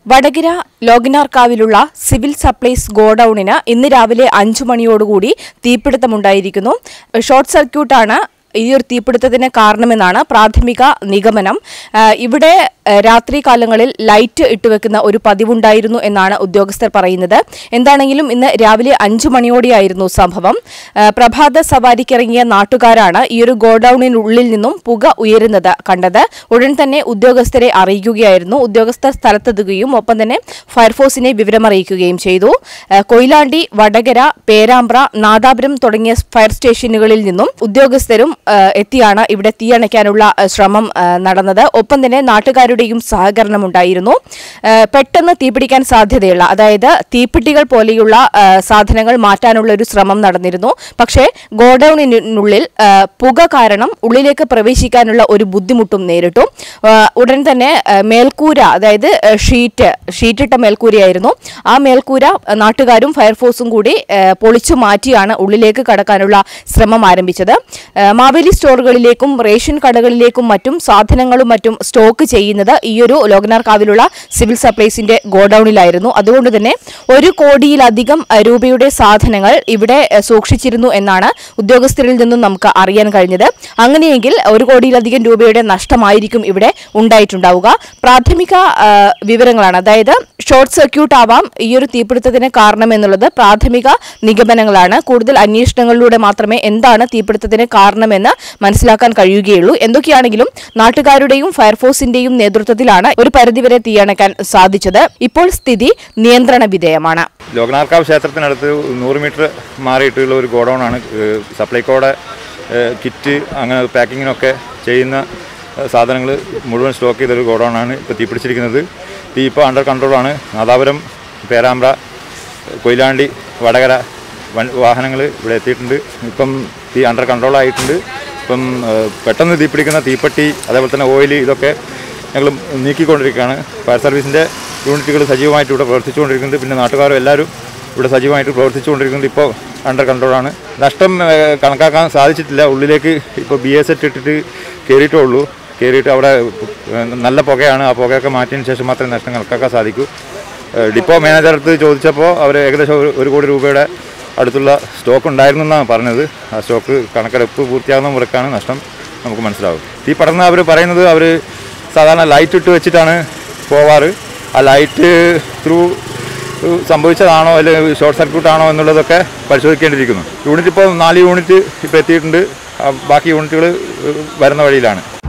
വടകര ലോഗനാർക്കാവിലുള്ള civil supplies ഗോഡൌണിന് ഇന്ന് രാവിലെ അഞ്ചു മണിയോടുകൂടി തീപിടുത്തമുണ്ടായിരിക്കുന്നു ഷോർട്ട് സർക്യൂട്ടാണ് ഈ ഒരു തീപിടുത്തത്തിന് കാരണമെന്നാണ് പ്രാഥമിക നിഗമനം ആ, ഇവിടെ ആ, രാത്രി കാലങ്ങളിൽ ലൈറ്റ് ഇട്ടുവെക്കുന്ന ഒരു പതിവുണ്ടായിരുന്നു എന്നാണ് ഉദ്യോഗസ്ഥർ പറയുന്നത് എന്താണെങ്കിലും ഇന്ന് രാവിലെ അഞ്ചു മണിയോടെയായിരുന്നു സംഭവം ആ, പ്രഭാത സവാരിക്കിറങ്ങിയ നാട്ടുകാരാണ് ഈ ഒരു ഗോഡൌണിനുള്ളിൽ നിന്നും പുക ഉയരുന്നത് കണ്ടത് ഉടൻ തന്നെ ഉദ്യോഗസ്ഥരെ അറിയിക്കുകയായിരുന്നു ഉദ്യോഗസ്ഥർ സ്ഥലത്തെത്തുകയും ഒപ്പം തന്നെ ഫയർഫോഴ്സിനെ വിവരമറിയിക്കുകയും ചെയ്തു ആ, കൊയിലാണ്ടി വടകര പേരാമ്പ്ര നാദാപുരം തുടങ്ങിയ ഫയർ സ്റ്റേഷനുകളിൽ നിന്നും ഉദ്യോഗസ്ഥരും ആ, എത്തിയാണ് ഇവിടെ തീയണയ്ക്കാനുള്ള ആ, ശ്രമം ആ, നടന്നത് ഒപ്പം തന്നെ നാട്ടുകാരുടെയും സഹകരണമുണ്ടായിരുന്നു ആ, പെട്ടെന്ന് തീപിടിക്കാൻ സാധ്യതയുള്ള അതായത് തീപ്പെട്ടികൾ പോലെയുള്ള ആ, സാധനങ്ങൾ മാറ്റാനുള്ള ഒരു ശ്രമം നടന്നിരുന്നു പക്ഷേ ഗോഡൌണിനുള്ളിൽ ആ, പുക കാരണം ഉള്ളിലേക്ക് പ്രവേശിക്കാനുള്ള ഒരു ബുദ്ധിമുട്ടും നേരിട്ടു ആ, ഉടൻ തന്നെ ആ, മേൽക്കൂര അതായത് ആ, ഷീറ്റ് ഷീറ്റിട്ട മേൽക്കൂരയായിരുന്നു ആ മേൽക്കൂര ആ, നാട്ടുകാരും ഫയർഫോഴ്സും കൂടി ആ, പൊളിച്ചു മാറ്റിയാണ് ഉള്ളിലേക്ക് കടക്കാനുള്ള ശ്രമം ആരംഭിച്ചത് ആ, മാവേലി സ്റ്റോറുകളിലേക്കും റേഷൻ കടകളിലേക്കും മറ്റും സാധനങ്ങളും മറ്റും സ്റ്റോക്ക് ചെയ്യുന്നത് ഈ ഒരു ലോകനാർക്കാവിലുള്ള സിവിൽ സപ്ലൈസിന്റെ ഗോഡൌണിലായിരുന്നു അതുകൊണ്ട് തന്നെ ഒരു കോടിയിലധികം ആ, രൂപയുടെ സാധനങ്ങൾ ഇവിടെ ആ, സൂക്ഷിച്ചിരുന്നു എന്നാണ് ഉദ്യോഗസ്ഥരിൽ നിന്നും നമുക്ക് അറിയാൻ കഴിഞ്ഞത് അങ്ങനെയെങ്കിൽ ഒരു കോടിയിലധികം രൂപയുടെ നഷ്ടമായിരിക്കും ഇവിടെ ഉണ്ടായിട്ടുണ്ടാവുക പ്രാഥമിക ആ, വിവരങ്ങളാണ് അതായത് ഷോർട്ട് സർക്യൂട്ട് ആവാം ഈ ഒരു തീപിടുത്തത്തിന് കാരണം എന്നുള്ളത് പ്രാഥമിക നിഗമനങ്ങളാണ് കൂടുതൽ അന്വേഷണങ്ങളിലൂടെ മാത്രമേ എന്താണ് തീപിടുത്തത്തിന് കാരണമെന്ന് മനസ്സിലാക്കാൻ കഴിയുകയുള്ളൂ എന്തൊക്കെയാണെങ്കിലും നാട്ടുകാരുടെയും ഫയർഫോഴ്സിന്റെയും നേതൃത്വത്തിലാണ് ഒരു പരിധിവരെ തീയണക്കാൻ സാധിച്ചത് ഇപ്പോൾ സ്ഥിതി നിയന്ത്രണ വിധേയമാണ് ലോകനാർക്കാവ് ക്ഷേത്രത്തിനടുത്ത് നൂറ് മീറ്റർ മാറിയിട്ടുള്ള ഒരു ഗോഡൗണാണ് സപ്ലൈക്കോടെ ഏഹ്, കിറ്റ് അങ്ങനെ പാക്കിങ്ങിനൊക്കെ ചെയ്യുന്ന സാധനങ്ങൾ മുഴുവൻ സ്റ്റോക്ക് ചെയ്തൊരു ഗോഡൗണാണ് ഇപ്പോൾ തീപിടിച്ചിരിക്കുന്നത് തീ ഇപ്പോൾ അണ്ടർ കൺട്രോളാണ് നാദാപുരം പേരാമ്പ്ര കൊയിലാണ്ടി വടകര വൺ വാഹനങ്ങൾ ഇവിടെ എത്തിയിട്ടുണ്ട് ഇപ്പം തീ അണ്ടർ കൺട്രോൾ ആയിട്ടുണ്ട് ഇപ്പം ഏഹ്, പെട്ടെന്ന് തീപിടിക്കുന്ന തീപ്പെട്ടി അതേപോലെ തന്നെ ഓയിൽ ഇതൊക്കെ ഞങ്ങൾ നീക്കിക്കൊണ്ടിരിക്കുകയാണ് ഫയർ സർവീസിൻ്റെ യൂണിറ്റുകൾ സജീവമായിട്ട് ഇവിടെ പ്രവർത്തിച്ചുകൊണ്ടിരിക്കുന്നുണ്ട് പിന്നെ നാട്ടുകാരും എല്ലാവരും ഇവിടെ സജീവമായിട്ട് പ്രവർത്തിച്ചുകൊണ്ടിരിക്കുന്നത് ഇപ്പോൾ അണ്ടർ കൺട്രോളാണ് നഷ്ടം ഏഹ്, കണക്കാക്കാൻ സാധിച്ചിട്ടില്ല ഉള്ളിലേക്ക് ഇപ്പോൾ ബി എസ് എറ്റ് ഇട്ടിട്ട് കയറിയിട്ടേ ഉള്ളൂ കയറിയിട്ട് അവിടെ ഏഹ്, നല്ല പുകയാണ് ആ പുകയൊക്കെ മാറ്റിയതിന് ശേഷം മാത്രമേ നഷ്ടം കണക്കാക്കാൻ സാധിക്കൂ ഏഹ്, ഡിപ്പോ മാനേജർ അടുത്ത് ചോദിച്ചപ്പോൾ അവർ ഏകദേശം ഒരു- ഒരു കോടി രൂപയുടെ അടുത്തുള്ള സ്റ്റോക്ക് ഉണ്ടായിരുന്നു എന്നാണ് പറഞ്ഞത് ആ സ്റ്റോക്ക് കണക്കെടുപ്പ് പൂർത്തിയാകുന്ന മുറക്കാണ് നഷ്ടം നമുക്ക് മനസ്സിലാവും ഈ പടർന്ന് അവർ പറയുന്നത് അവർ സാധാരണ ലൈറ്റ് ഇട്ട് വെച്ചിട്ടാണ് പോവാറ് ആ ലൈറ്റ് ത്രൂ സംഭവിച്ചതാണോ അല്ലെങ്കിൽ ഷോർട്ട് സർക്യൂട്ട് ആണോ എന്നുള്ളതൊക്കെ പരിശോധിക്കേണ്ടിയിരിക്കുന്നു യൂണിറ്റ് ഇപ്പോൾ നാല് യൂണിറ്റ് ഇപ്പോൾ എത്തിയിട്ടുണ്ട് ആ ബാക്കി യൂണിറ്റുകൾ വരുന്ന വഴിയിലാണ്